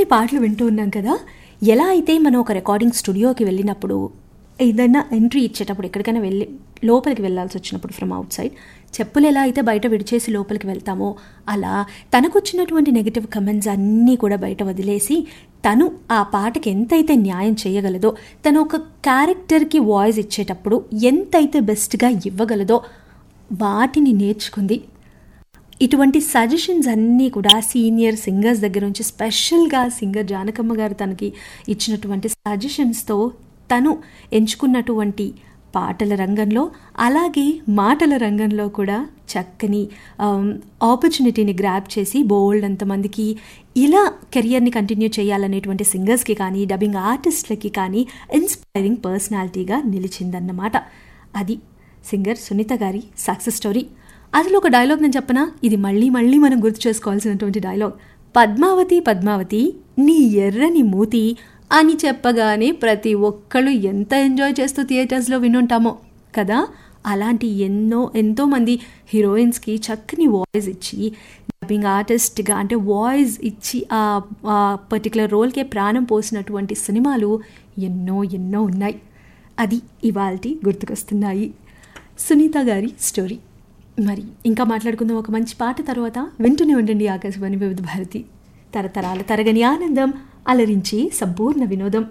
చక్కని పాటలు వింటూ ఉన్నాం కదా ఎలా అయితే మనం ఒక రికార్డింగ్ స్టూడియోకి వెళ్ళినప్పుడు ఏదైనా ఎంట్రీ ఇచ్చేటప్పుడు ఎక్కడికైనా వెళ్ళి లోపలికి వెళ్ళాల్సి వచ్చినప్పుడు ఫ్రమ్ అవుట్ సైడ్ చెప్పులు ఎలా అయితే బయట విడిచేసి లోపలికి వెళ్తామో అలా తనకు వచ్చినటువంటి నెగిటివ్ కమెంట్స్ అన్నీ కూడా బయట వదిలేసి తను ఆ పాటకి ఎంతైతే న్యాయం చేయగలదో తను ఒక క్యారెక్టర్కి వాయిస్ ఇచ్చేటప్పుడు ఎంతైతే బెస్ట్గా ఇవ్వగలదో వాటిని నేర్చుకుంది ఇటువంటి సజెషన్స్ అన్నీ కూడా సీనియర్ సింగర్స్ దగ్గర నుంచి స్పెషల్గా సింగర్ జానకమ్మ గారు తనకి ఇచ్చినటువంటి సజెషన్స్తో తను ఎంచుకున్నటువంటి పాటల రంగంలో అలాగే మాటల రంగంలో కూడా చక్కని ఆపర్చునిటీని గ్రాప్ చేసి బోల్డ్ అంతమందికి ఇలా కెరియర్ని కంటిన్యూ చేయాలనేటువంటి సింగర్స్కి కానీ డబ్బింగ్ ఆర్టిస్ట్లకి కానీ ఇన్స్పైరింగ్ పర్సనాలిటీగా నిలిచిందన్నమాట అది సింగర్ సునీత గారి సక్సెస్ స్టోరీ అందులో ఒక డైలాగ్ నేను చెప్పనా ఇది మళ్ళీ మళ్ళీ మనం గుర్తు చేసుకోవాల్సినటువంటి డైలాగ్ పద్మావతి పద్మావతి నీ ఎర్రని మూతి అని చెప్పగానే ప్రతి ఒక్కళ్ళు ఎంత ఎంజాయ్ చేస్తూ థియేటర్స్లో వినుంటామో కదా అలాంటి ఎన్నో ఎంతోమంది హీరోయిన్స్కి చక్కని వాయిస్ ఇచ్చి డబ్బింగ్ ఆర్టిస్ట్గా అంటే వాయిస్ ఇచ్చి ఆ పర్టికులర్ రోల్కే ప్రాణం పోసినటువంటి సినిమాలు ఎన్నో ఎన్నో ఉన్నాయి అది ఇవాల్టి గుర్తుకొస్తున్నాయి సునీత గారి స్టోరీ మరి ఇంకా మాట్లాడుకుందాం ఒక మంచి పాట తర్వాత వింటూనే ఉండండి ఆకాశవాణి వివిధ భారతి తరతరాల తరగని ఆనందం అలరించి సంపూర్ణ వినోదం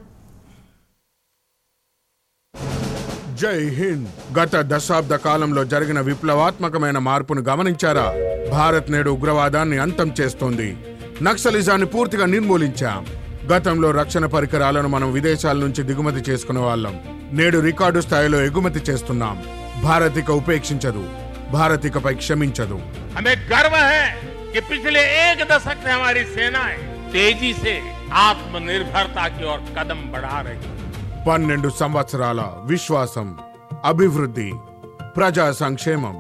జై హింద్ గత దశాబ్ద కాలంలో జరిగిన విప్లవాత్మకమైన మార్పును గమనించారా భారత్ నేడు ఉగ్రవాదాన్ని అంతం చేస్తోంది నక్సలిజాన్ని పూర్తిగా నిర్మూలించాం గతంలో రక్షణ పరికరాలను మనం విదేశాల నుంచి దిగుమతి చేసుకునే వాళ్ళం నేడు రికార్డు స్థాయిలో ఎగుమతి చేస్తున్నాం భారత్ ఇక ఉపేక్షించదు భారత్ ఇకపై క్షమించదు हमें गर्व है कि पिछले एक दशक से हमारी सेनाएं तेजी से आत्मनिर्भरता की ओर कदम बढ़ा रही है పన్నెండు సంవత్సరాల విశ్వాసం అభివృద్ధి ప్రజా సంక్షేమం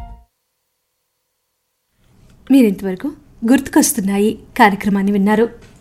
మీరింతవరకు గుర్తుకొస్తున్నాయి కార్యక్రమాన్ని విన్నారు